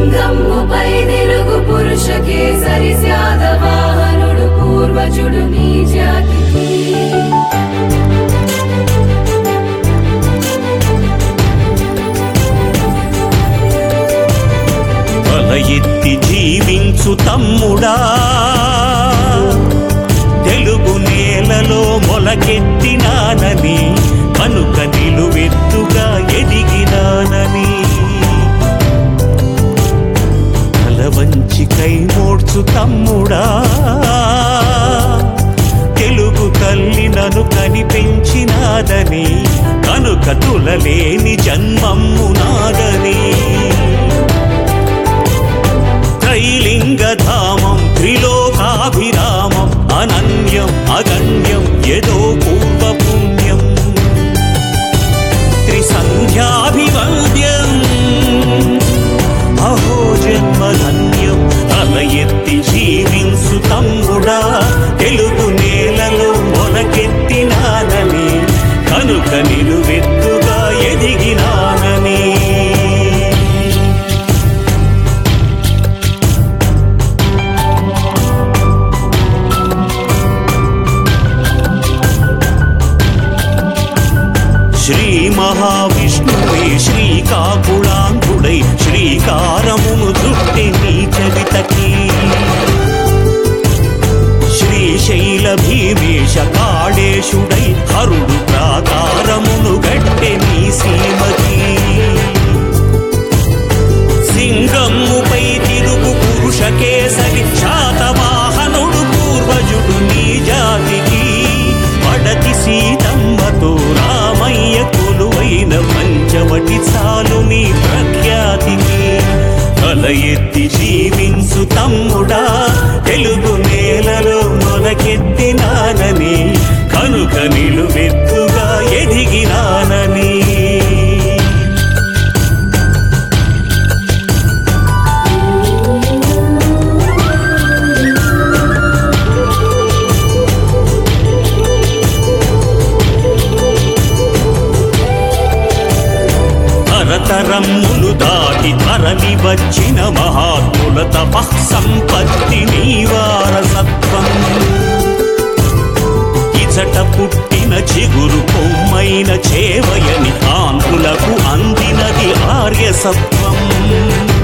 సింగమ్ముపై తిరుగు పురుష కేసరి శాతవాహనుడు పూర్వజుడు నీ జాతికి తల ఎత్తి జీవించు తమ్ముడా తెలుగు నేలలో మొలకెత్తినానని కనుక నిలువెత్తుగా ఎదిగినానని తల వంచి కై మోడ్చు తమ్ముడా తెలుగు తల్లి నన్ను కనిపెంచినాదని కనుక తులలేని జన్మమ్ము నాదని త్రైలింగధామం త్రిలోకాభిరామం అనన్యం అగణ్యం యదో పూర్వపుణ్యం త్రిసంధ్యాభివంద్యం అహో జన్మధన్యం తల ఎత్తి జీవించు తమ్ముడా తెలుగు నేలలో మొలకెత్తినానని కనుక నిలువెత్తుగా ఎదిగినానని శ్రీ మహావిష్ణువే శ్రీకాకుళాంధ్రుడై శ్రీకారమును చుట్టి నీ చరితకి శ్రీశైల భీమేశ కాళేశుడై హరుడు ప్రాకారమును గట్టె నీ సీమకి సింగమ్ముపై తిరుగు పురుష కేసరి శాతవాహనుడు పూర్వజుడు నీ జాతికి పడతి సీతమ్మతో రామయ్య కొలువైన పంచవటి చాలు నీ ప్రఖ్యాతికి తల ఎత్తి జీవించు తమ్ముడా తెలుగు నేలలో మొలకెత్తినానని కనుక నిలువెత్తుగా ఎదిగినానని తరతరమ్ములు దాటి తరలి వచ్చిన మహాత్ముల తపః సంపత్తి నీ వారసత్వం ఇచట పుట్టిన చిగురు కొమ్మైన చేవయని ఆంధ్రులకు అందినది ఆర్యసత్వం